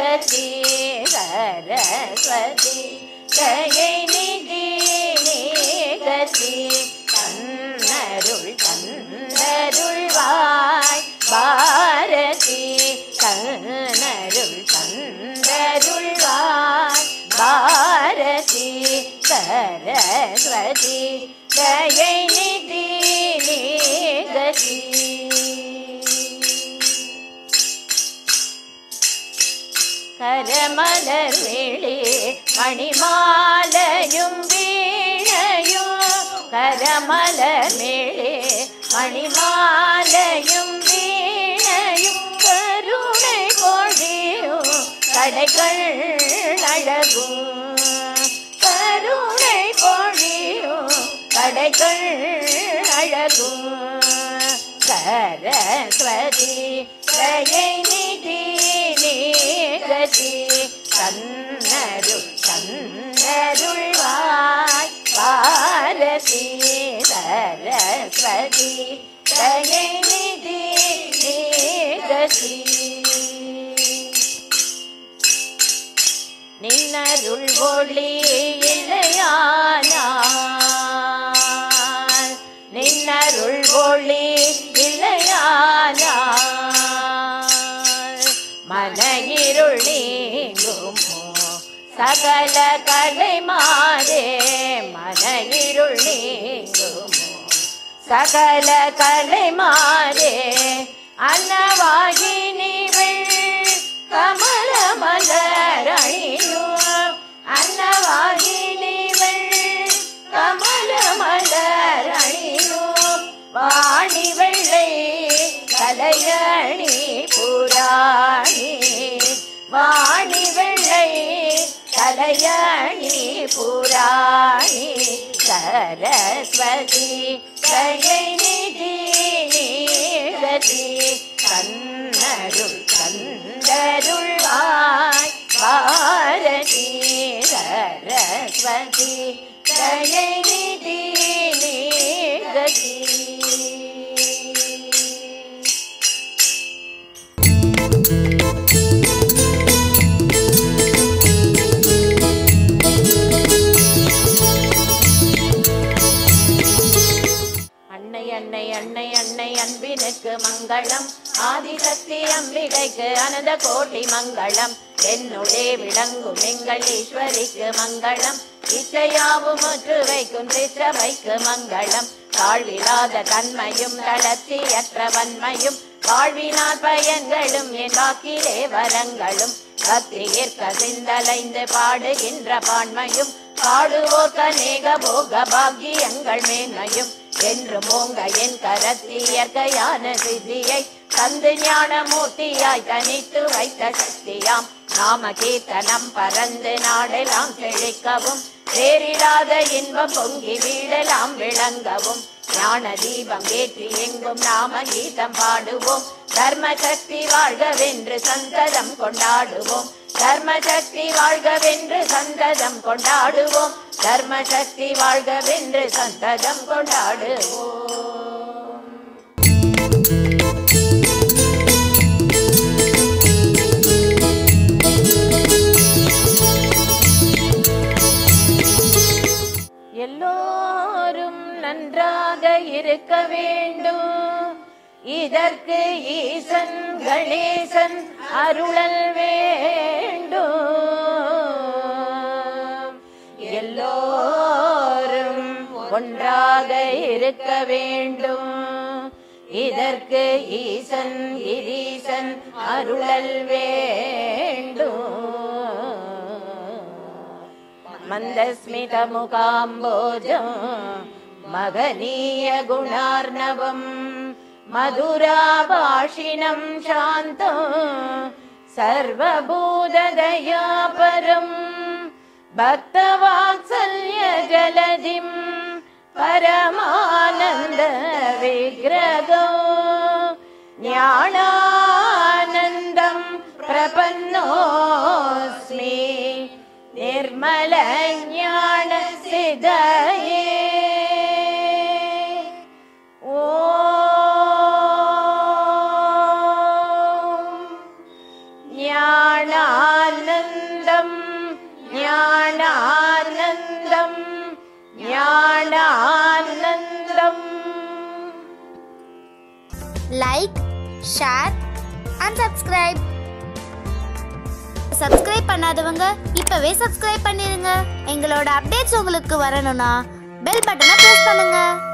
நீகதி சரஸ்வதி தயை நிதி நீகதி தன்னருள் தந்தருள்வாய் பாரதி தன்னருள் தந்தருள்வாய் பாரதி சரஸ்வதி தயை நிதி நீகதி കരമലർ വിളി മണിമാലയും വീണയും കരമലർ വിളി മണിമാലയും വീണയും കരുണை പൊഴിയും കടകൾ അഴകും കരുണை പൊഴിയും കടകൾ അഴകും சரஸ்வதி தயை நிதி நீகதி தன்னருள் தந்தருள்வாய் பாரதி சரஸ்வதி தயை நிதி நீகதி நின்னருள் ஒளி இல்லையானால் நின்னருள் ஒளி இல்லையானால் மனையிருள் நீங்குமோ சகல கலை மாறே மனையிருள் நீங்குமோ சகல கலை மாறே அன்னவாகி நீவள் கமல மலரணியும் அன்னவாகி நீவள் கமல மலரணியும் வாணி வெள்ளை கலையணி புராணி வாணி வெள்ளை கலையணி புராணி சரஸ்வதி தயை நிதி நீகதி கண்ணருள் கந்தருள்வாய் பாரதி சரஸ்வதி தயை நிதி நீகதி அன்னை அன்னை அன்னை அன்னை அன்பினுக்கு மங்களம் ஆதிசக்தி அம்பிகைக்கு அனந்த கோட்டி மங்களம் என்னுடைய விளங்கும் எங்கள் ஈஸ்வரிக்கு மங்களம் இச்சையாவும் முற்று வைக்கும் திருச்சபைக்கு மங்களம் தாழ்விலாத தன்மையும் தளர்ச்சியற்ற வன்மையும் வாழ்வினால் பயன்களும் என் வாக்கிலே வரங்களும் பக்தியிற்க சிந்தலைந்து பாடுகின்ற பான்மையும் பாடுவோர் கநேக போக பாக்கியங்கள் மேன்மையும் என்று மோங்க என் கரத்தி இயற்கையான சித்தியை தந்து ஞான மூர்த்தியாய் தனித்து வைத்த சக்தியாம் நாம கீர்த்தனம் பறந்து நாடெல்லாம் செழிக்கவும் வேறிடாத இன்பம் பொங்கி வீடெல்லாம் விளங்கவும் ஞான தீபம் ஏற்றி எங்கும் நாம கீதம் பாடுவோம் தர்ம சக்தி வாழ்கவென்று சந்ததம் கொண்டாடுவோம் தர்ம சக்தி வாழ்கவென்று சந்ததம் கொண்டாடுவோம் தர்ம சக்தி வாழ்கவென்று சந்ததம் கொண்டாடுவோம் எல்லோரும் நன்றாக இருக்க வேண்டும் இதற்கு ஈசன் கணேசன் அருளல் வேண்டும் எல்லோரும் ஒன்றாக இருக்க வேண்டும் இதற்கு ஈசன் கிரீசன் அருளல் வேண்டும் मन्दस्मितमुकाम्बोजम् मगनीयगुणार्णवम् मधुराभाषिणम् शान्तम् सर्वभूतदयापरम् भक्तवात्सल्यजलधिम् परमानन्दविग्रगो ज्ञानानन्दम् प्रपन्नोऽस्मि निर्मल ज्ञान सिदये ॐ ज्ञानानन्दमयम् ஞானானந்தம் like share and subscribe subscribe பண்ணாதவங்க இப்பவே சப்ஸ்கிரைப் பண்ணிருங்க எங்களோட அப்டேட்ஸ் உங்களுக்கு வரணும்னா பெல் பட்டனை ப்ரெஸ் பண்ணுங்க